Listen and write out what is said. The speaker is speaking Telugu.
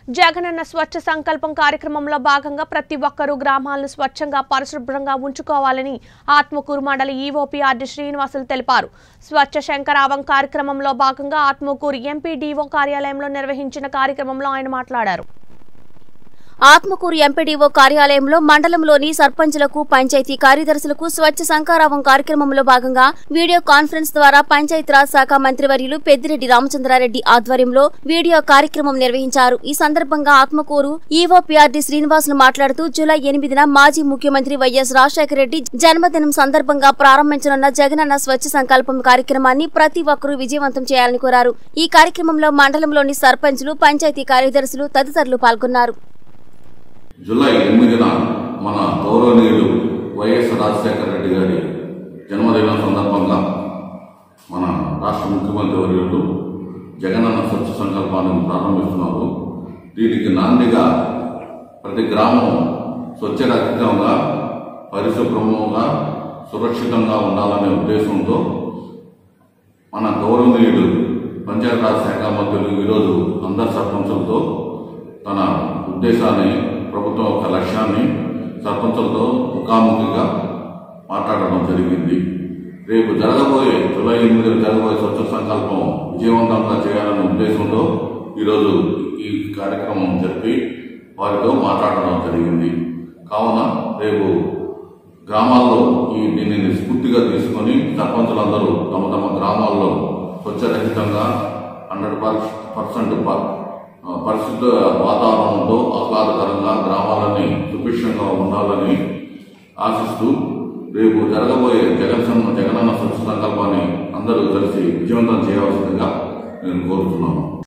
జగనన్న స్వచ్ఛ సంకల్పం కార్యక్రమంలో భాగంగా ప్రతి ఒక్కరూ గ్రామాలను స్వచ్ఛంగా పరిశుభ్రంగా ఉంచుకోవాలని ఆత్మకూరు మండలి ఈఓపీఆర్డి శ్రీనివాసులు తెలిపారు స్వచ్ఛ శంకరావం కార్యక్రమంలో భాగంగా ఆత్మకూరు ఎంపీడీఓ కార్యాలయంలో నిర్వహించిన కార్యక్రమంలో ఆయన మాట్లాడారు ఆత్మకూరు ఎంపీడీఓ కార్యాలయంలో మండలంలోని సర్పంచులకు పంచాయతీ కార్యదర్శులకు స్వచ్ఛ సంకారావం కార్యక్రమంలో భాగంగా వీడియో కాన్ఫరెన్స్ ద్వారా పంచాయతీరాజ్ శాఖ మంత్రివర్యులు పెద్దిరెడ్డి రామచంద్రారెడ్డి ఆధ్వర్యంలో వీడియో కార్యక్రమం నిర్వహించారు ఈ సందర్భంగా ఆత్మకూరు ఈఓపీఆర్డీ శ్రీనివాసులు మాట్లాడుతూ జూలై ఎనిమిదిన మాజీ ముఖ్యమంత్రి వైఎస్ రాజశేఖర రెడ్డి జన్మదినం సందర్భంగా ప్రారంభించనున్న జగనన్న స్వచ్ఛ సంకల్పం కార్యక్రమాన్ని ప్రతి ఒక్కరూ విజయవంతం చేయాలని కోరారు ఈ కార్యక్రమంలో మండలంలోని సర్పంచులు పంచాయతీ కార్యదర్శులు తదితరులు పాల్గొన్నారు జూలై ఎనిమిదిన మన గౌరవనీయులు వైఎస్ రాజశేఖర రెడ్డి గారి జన్మదినం సందర్భంగా మన రాష్ట్ర ముఖ్యమంత్రి వర్యులు జగనన్న స్వచ్ఛ సంకల్పాన్ని ప్రారంభిస్తున్నారు దీనికి నాందిగా ప్రతి గ్రామం స్వచ్ఛరహితంగా పరిశుభ్రముగా సురక్షితంగా ఉండాలనే ఉద్దేశంతో మన గౌరవనీయుడు పంచాయతీరాజ్ శాఖ మంత్రులు ఈరోజు అందరు సర్పంచులతో తన ఉద్దేశాన్ని ప్రభుత్వం యొక్క లక్ష్యాన్ని సర్పంచులతో ముఖాముఖిగా మాట్లాడడం జరిగింది రేపు జరగబోయే జూలై ఎనిమిదిన జరగబోయే స్వచ్ఛ సంకల్పం విజయవంతంగా చేయాలనే ఉద్దేశంతో ఈరోజు ఈ కార్యక్రమం జరిపి వారితో మాట్లాడడం జరిగింది కావున రేపు గ్రామాల్లో ఈ దీనిని స్ఫూర్తిగా తీసుకొని సర్పంచులందరూ తమ తమ గ్రామాల్లో స్వచ్ఛరహితంగా హండ్రెడ్ పర్సెంట్ పరిశుద్ధ వాతావరణంతో ఆహ్లాదకరంగా గ్రామాలని సుభిక్షంగా ఉండాలని ఆశిస్తూ రేపు జరగబోయే జగన్ సం- జగనన్న స్వచ్ఛ సంకల్పాన్ని అందరూ కలిసి విజయవంతం చేయవలసిందిగా నేను కోరుతున్నాను